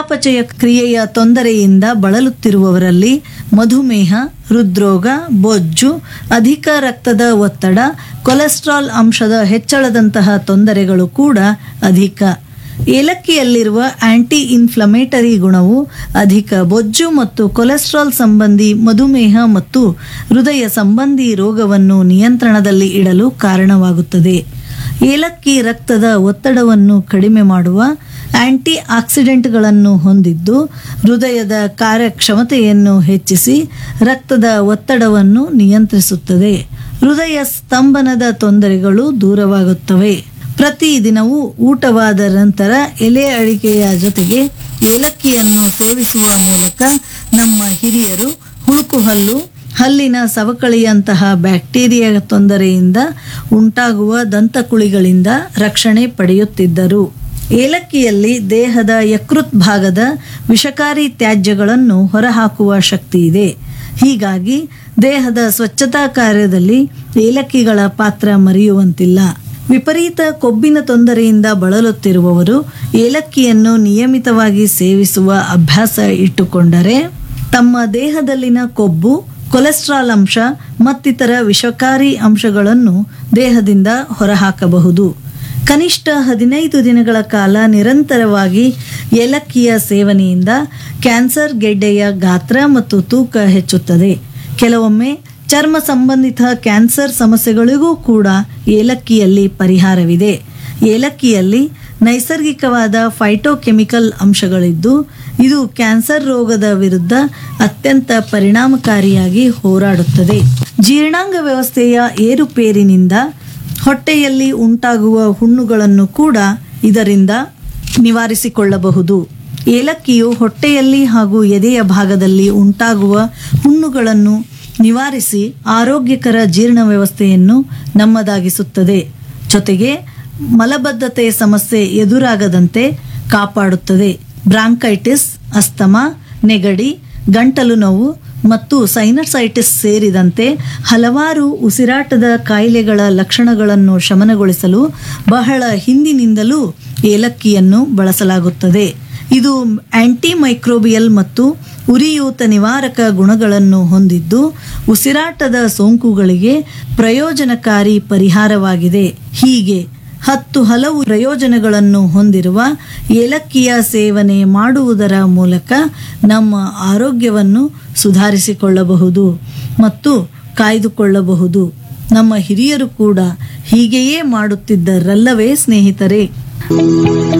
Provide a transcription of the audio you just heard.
ಚಯಾಪಚಯ ಕ್ರಿಯೆಯ ತೊಂದರೆಯಿಂದ ಬಳಲುತ್ತಿರುವವರಲ್ಲಿ ಮಧುಮೇಹ ಹೃದ್ರೋಗ ಬೊಜ್ಜು ಅಧಿಕ ರಕ್ತದ ಒತ್ತಡ ಕೊಲೆಸ್ಟ್ರಾಲ್ ಅಂಶದ ಹೆಚ್ಚಳದಂತಹ ತೊಂದರೆಗಳು ಕೂಡ ಅಧಿಕ ಏಲಕ್ಕಿಯಲ್ಲಿರುವ ಆಂಟಿ ಇನ್ಫ್ಲಮೇಟರಿ ಗುಣವು ಅಧಿಕ ಬೊಜ್ಜು ಮತ್ತು ಕೊಲೆಸ್ಟ್ರಾಲ್ ಸಂಬಂಧಿ ಮಧುಮೇಹ ಮತ್ತು ಹೃದಯ ಸಂಬಂಧಿ ರೋಗವನ್ನು ನಿಯಂತ್ರಣದಲ್ಲಿ ಇಡಲು ಕಾರಣವಾಗುತ್ತದೆ ಏಲಕ್ಕಿ ರಕ್ತದ ಒತ್ತಡವನ್ನು ಕಡಿಮೆ ಮಾಡುವ ಆಂಟಿ ಆಕ್ಸಿಡೆಂಟ್ಗಳನ್ನು ಹೊಂದಿದ್ದು ಹೃದಯದ ಕಾರ್ಯಕ್ಷಮತೆಯನ್ನು ಹೆಚ್ಚಿಸಿ ರಕ್ತದ ಒತ್ತಡವನ್ನು ನಿಯಂತ್ರಿಸುತ್ತದೆ ಹೃದಯ ಸ್ತಂಭನದ ತೊಂದರೆಗಳು ದೂರವಾಗುತ್ತವೆ ಪ್ರತಿದಿನವೂ ಊಟವಾದ ನಂತರ ಎಲೆ ಅಡಿಕೆಯ ಜೊತೆಗೆ ಏಲಕ್ಕಿಯನ್ನು ಸೇವಿಸುವ ಮೂಲಕ ನಮ್ಮ ಹಿರಿಯರು ಹುಳುಕುಹಲ್ಲು ಹಲ್ಲಿನ ಸವಕಳಿಯಂತಹ ಬ್ಯಾಕ್ಟೀರಿಯಾ ತೊಂದರೆಯಿಂದ ಉಂಟಾಗುವ ದಂತಕುಳಿಗಳಿಂದ ರಕ್ಷಣೆ ಪಡೆಯುತ್ತಿದ್ದರು ಏಲಕ್ಕಿಯಲ್ಲಿ ದೇಹದ ಯಕೃತ್ ಭಾಗದ ವಿಷಕಾರಿ ತ್ಯಾಜ್ಯಗಳನ್ನು ಹೊರಹಾಕುವ ಶಕ್ತಿ ಇದೆ ಹೀಗಾಗಿ ದೇಹದ ಸ್ವಚ್ಛತಾ ಕಾರ್ಯದಲ್ಲಿ ಏಲಕ್ಕಿಗಳ ಪಾತ್ರ ಮರೆಯುವಂತಿಲ್ಲ ವಿಪರೀತ ಕೊಬ್ಬಿನ ತೊಂದರೆಯಿಂದ ಬಳಲುತ್ತಿರುವವರು ಏಲಕ್ಕಿಯನ್ನು ನಿಯಮಿತವಾಗಿ ಸೇವಿಸುವ ಅಭ್ಯಾಸ ಇಟ್ಟುಕೊಂಡರೆ ತಮ್ಮ ದೇಹದಲ್ಲಿನ ಕೊಬ್ಬು ಕೊಲೆಸ್ಟ್ರಾಲ್ ಅಂಶ ಮತ್ತಿತರ ವಿಷಕಾರಿ ಅಂಶಗಳನ್ನು ದೇಹದಿಂದ ಹೊರಹಾಕಬಹುದು ಕನಿಷ್ಠ ಹದಿನೈದು ದಿನಗಳ ಕಾಲ ನಿರಂತರವಾಗಿ ಏಲಕ್ಕಿಯ ಸೇವನೆಯಿಂದ ಕ್ಯಾನ್ಸರ್ ಗೆಡ್ಡೆಯ ಗಾತ್ರ ಮತ್ತು ತೂಕ ಹೆಚ್ಚುತ್ತದೆ ಕೆಲವೊಮ್ಮೆ ಚರ್ಮ ಸಂಬಂಧಿತ ಕ್ಯಾನ್ಸರ್ ಸಮಸ್ಯೆಗಳಿಗೂ ಕೂಡ ಏಲಕ್ಕಿಯಲ್ಲಿ ಪರಿಹಾರವಿದೆ ಏಲಕ್ಕಿಯಲ್ಲಿ ನೈಸರ್ಗಿಕವಾದ ಫೈಟೋಕೆಮಿಕಲ್ ಅಂಶಗಳಿದ್ದು ಇದು ಕ್ಯಾನ್ಸರ್ ರೋಗದ ವಿರುದ್ಧ ಅತ್ಯಂತ ಪರಿಣಾಮಕಾರಿಯಾಗಿ ಹೋರಾಡುತ್ತದೆ ಜೀರ್ಣಾಂಗ ವ್ಯವಸ್ಥೆಯ ಏರುಪೇರಿನಿಂದ ಹೊಟ್ಟೆಯಲ್ಲಿ ಉಂಟಾಗುವ ಹುಣ್ಣುಗಳನ್ನು ಕೂಡ ಇದರಿಂದ ನಿವಾರಿಸಿಕೊಳ್ಳಬಹುದು ಏಲಕ್ಕಿಯು ಹೊಟ್ಟೆಯಲ್ಲಿ ಹಾಗೂ ಎದೆಯ ಭಾಗದಲ್ಲಿ ಉಂಟಾಗುವ ಹುಣ್ಣುಗಳನ್ನು ನಿವಾರಿಸಿ ಆರೋಗ್ಯಕರ ಜೀರ್ಣ ವ್ಯವಸ್ಥೆಯನ್ನು ನಮ್ಮದಾಗಿಸುತ್ತದೆ ಜೊತೆಗೆ ಮಲಬದ್ಧತೆ ಸಮಸ್ಯೆ ಎದುರಾಗದಂತೆ ಕಾಪಾಡುತ್ತದೆ ಬ್ರಾಂಕೈಟಿಸ್ ಅಸ್ತಮಾ ನೆಗಡಿ ಗಂಟಲು ನೋವು ಮತ್ತು ಸೈನಸೈಟಿಸ್ ಸೇರಿದಂತೆ ಹಲವಾರು ಉಸಿರಾಟದ ಕಾಯಿಲೆಗಳ ಲಕ್ಷಣಗಳನ್ನು ಶಮನಗೊಳಿಸಲು ಬಹಳ ಹಿಂದಿನಿಂದಲೂ ಏಲಕ್ಕಿಯನ್ನು ಬಳಸಲಾಗುತ್ತದೆ ಇದು ಆಂಟಿಮೈಕ್ರೋಬಿಯಲ್ ಮತ್ತು ಉರಿಯೂತ ನಿವಾರಕ ಗುಣಗಳನ್ನು ಹೊಂದಿದ್ದು ಉಸಿರಾಟದ ಸೋಂಕುಗಳಿಗೆ ಪ್ರಯೋಜನಕಾರಿ ಪರಿಹಾರವಾಗಿದೆ ಹೀಗೆ ಹತ್ತು ಹಲವು ಪ್ರಯೋಜನಗಳನ್ನು ಹೊಂದಿರುವ ಏಲಕ್ಕಿಯ ಸೇವನೆ ಮಾಡುವುದರ ಮೂಲಕ ನಮ್ಮ ಆರೋಗ್ಯವನ್ನು ಸುಧಾರಿಸಿಕೊಳ್ಳಬಹುದು ಮತ್ತು ಕಾಯ್ದುಕೊಳ್ಳಬಹುದು ನಮ್ಮ ಹಿರಿಯರು ಕೂಡ ಹೀಗೆಯೇ ಮಾಡುತ್ತಿದ್ದರಲ್ಲವೇ ಸ್ನೇಹಿತರೆ